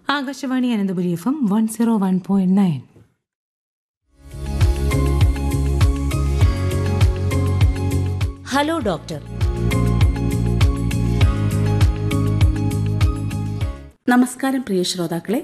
Akashvani Ananthapuri F M one zero one point nine hello doctor നമസ്കാരം പ്രിയ ശ്രോതാക്കളെ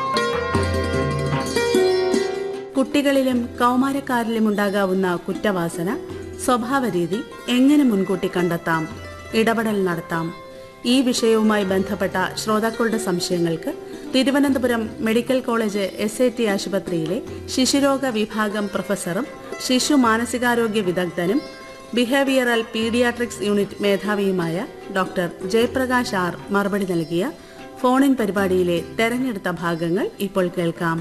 കുട്ടികളിലും കൗമാരക്കാരിലും ഉണ്ടാകാവുന്ന കുറ്റവാസന സ്വഭാവരീതി എങ്ങനെ മുൻകൂട്ടി കണ്ടെത്താം ഇടപെടൽ നടത്താം ഈ വിഷയവുമായി ബന്ധപ്പെട്ട ശ്രോതാക്കളുടെ സംശയങ്ങൾക്ക് Thiruvananthapuram medical college S I T ആശുപത്രിയിലെ ശിശുരോഗ വിഭാഗം പ്രൊഫസറും ശിശു മാനസികാരോഗ്യ വിദഗ്ധനും ബിഹേവിയറൽ പീഡിയാട്രിക്സ് യൂണിറ്റ് മേധാവിയുമായ ഡോക്ടർ ജയപ്രകാശ് ആർ മറുപടി നൽകിയ ഫോണിൻ പരിപാടിയിലെ തെരഞ്ഞെടുത്ത ഭാഗങ്ങൾ ഇപ്പോൾ കേൾക്കാം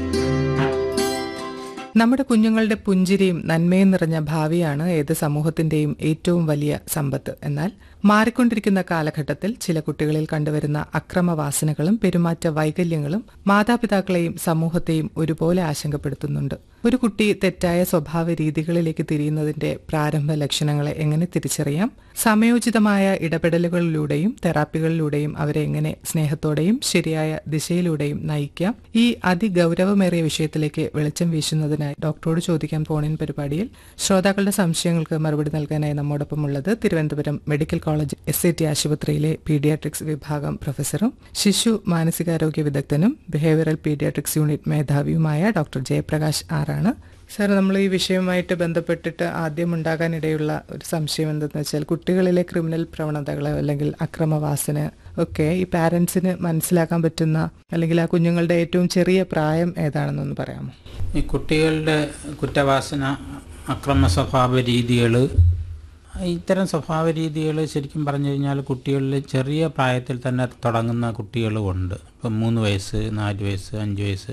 നമ്മുടെ കുഞ്ഞുങ്ങളുടെ പുഞ്ചിരിയും നന്മയും നിറഞ്ഞ ഭാവിയാണ് ഏത് സമൂഹത്തിന്റെയും ഏറ്റവും വലിയ സമ്പത്ത് എന്നാൽ മാറിക്കൊണ്ടിരിക്കുന്ന കാലഘട്ടത്തിൽ ചില കുട്ടികളിൽ കണ്ടുവരുന്ന അക്രമവാസനകളും പെരുമാറ്റ വൈകല്യങ്ങളും മാതാപിതാക്കളെയും സമൂഹത്തെയും ഒരുപോലെ ആശങ്കപ്പെടുത്തുന്നുണ്ട് ഒരു കുട്ടി തെറ്റായ സ്വഭാവ രീതികളിലേക്ക് തിരിയുന്നതിന്റെ പ്രാരംഭ ലക്ഷണങ്ങളെ എങ്ങനെ തിരിച്ചറിയാം സമയോചിതമായ ഇടപെടലുകളിലൂടെയും തെറാപ്പികളിലൂടെയും അവരെ എങ്ങനെ സ്നേഹത്തോടെയും ശരിയായ ദിശയിലൂടെയും നയിക്കാം ഈ അതിഗൗരവമേറിയ വിഷയത്തിലേക്ക് വെളിച്ചം വീശുന്നതിനായി ഡോക്ടറോട് ചോദിക്കാൻ ഫോണിൻ പരിപാടിയിൽ ശ്രോതാക്കളുടെ സംശയങ്ങൾക്ക് മറുപടി നൽകാനായി നമ്മോടൊപ്പമുള്ളത് Thiruvananthapuram medical college S I T ആശുപത്രിയിലെ പീഡിയാട്രിക്സ് വിഭാഗം പ്രൊഫസറും ശിശു മാനസികാരോഗ്യ വിദഗ്ധനും ബിഹേവിയറൽ പീഡിയാട്രിക്സ് യൂണിറ്റ് മേധാവിയുമായ ഡോക്ടർ ജയപ്രകാശ് ആറാണ് സാർ നമ്മൾ ഈ വിഷയവുമായിട്ട് ബന്ധപ്പെട്ടിട്ട് ആദ്യം ഉണ്ടാകാനിടയുള്ള ഒരു സംശയം എന്തെന്ന് വെച്ചാൽ കുട്ടികളിലെ ക്രിമിനൽ പ്രവണതകൾ അല്ലെങ്കിൽ അക്രമവാസന ഒക്കെ ഈ പാരൻസിന് മനസ്സിലാക്കാൻ പറ്റുന്ന അല്ലെങ്കിൽ ആ കുഞ്ഞുങ്ങളുടെ ഏറ്റവും ചെറിയ പ്രായം ഏതാണെന്നൊന്ന് പറയാമോ ഈ കുട്ടികളുടെ കുറ്റവാസന അക്രമ സ്വഭാവ രീതികൾ ഇത്തരം സ്വഭാവ രീതികൾ ശരിക്കും പറഞ്ഞു കഴിഞ്ഞാൽ കുട്ടികളിൽ ചെറിയ പ്രായത്തിൽ തന്നെ തുടങ്ങുന്ന കുട്ടികളും ഉണ്ട് ഇപ്പം മൂന്ന് വയസ്സ് നാല് വയസ്സ് അഞ്ച് വയസ്സ്